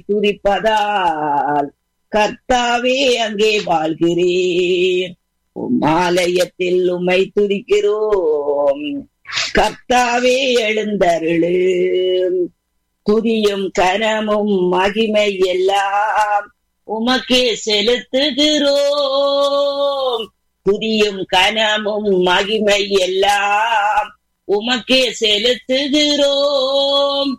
துதிப்பதால் கர்த்தாவே அங்கே வாழ்கிறேன் உம் ஆலயத்தில் உம்மை துதிக்கிறோம் கர்த்தாவே எழுந்தருளு துதியும் கனமும் மகிமை எல்லாம் உமக்கே செலுத்துகிறோம் துதியும் கனமும் மகிமை எல்லாம் உமக்கே செலுத்துகிறோம்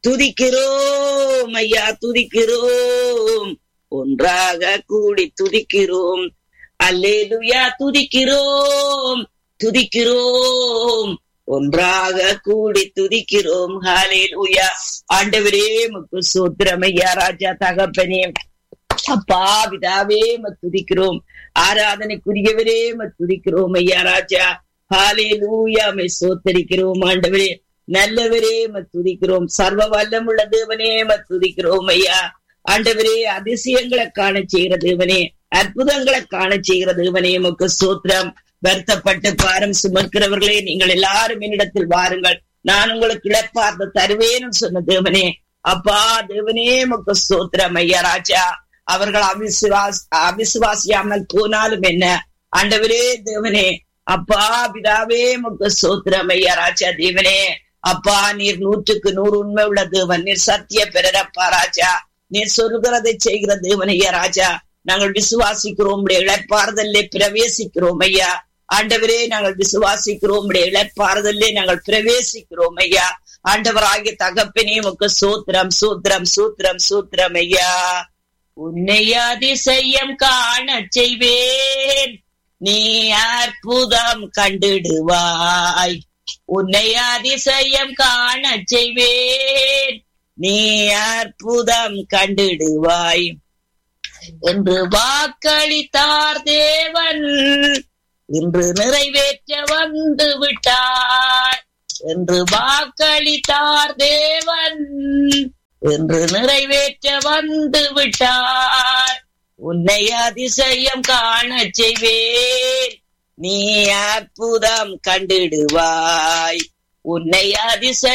துதிக்கிறோம் ஐயா துதிக்கிறோம் ஒன்றாக கூடி துதிக்கிறோம் அல்லேலுயா துதிக்கிறோம் துதிக்கிறோம் ஒன்றாக கூடி துதிக்கிறோம் ஹalleluya ஆண்டவரே முக்கு சூத்திரம் ஐயா ராஜா தகப்பனே அப்பா பிதாவே துதிக்கிறோம் ஆராதனைக்குரியவரே துதிக்கிறோம் ஐயா ராஜா ஹalleluya மை சோத்தரிக்கிறோம் ஆண்டவரே நல்லவரே துதிக்கிறோம் சர்வ வல்லமுள்ள தேவனே துதிக்கிறோம் ஐயா ஆண்டவரே அதிசயங்களை காண செய்கிற தேவனே அற்புதங்களை காண செய்கிற தேவனே உமக்கு சூத்திரம் வருத்தப்பட்டு பாரம் சுமக்கிறவர்களே நீங்கள் எல்லாரும் என்னிடத்தில் வாருங்கள் நான் உங்களுக்கு இழப்பார்த்த தருவேன்னு சொன்ன தேவனே அப்பா தேவனே உமக்கு சூத்திரம் ஐயா ராஜா அவர்கள் அவிசுவாஸ் அவிசுவாசியாமல் போனாலும் என்ன ஆண்டவரே தேவனே அப்பா பிதாவே உமக்கு சூத்திரம் ஐயா ராஜா தேவனே அப்பா நீர் நூற்றுக்கு நூறு உண்மை உள்ள தேவன் நீர் சத்திய பெறப்பா ராஜா நீர் சொல்கிறதை செய்கிற தேவன் ஐயா ராஜா நாங்கள் விசுவாசிக்கிறோம் இழப்பாறுதல்லே பிரவேசிக்கிறோம் ஐயா ஆண்டவரே நாங்கள் விசுவாசிக்கிறோம் இழப்பாறுதல்லே நாங்கள் பிரவேசிக்கிறோம் ஐயா ஆண்டவராகிய தகப்பனே உமக்கு சூத்திரம் சூத்திரம் சூத்திரம் சூத்திரம் ஐயா உன்னை அதிசயம் காண செய்வேன் நீ அற்புதம் கண்டிடுவாய் உன்னை அதிசயம் காண செய்வேன் நீ அற்புதம் கண்டிடுவாய் என்று வாக்களித்தார் தேவன் இன்று நிறைவேற்ற வந்து விட்டார் என்று வாக்களித்தார் தேவன் என்று நிறைவேற்ற வந்து விட்டார் உன்னை அதிசயம் காண செய்வேன் நீ அற்புதம் கண்டிடுவாய் உன்னை அதிசயம்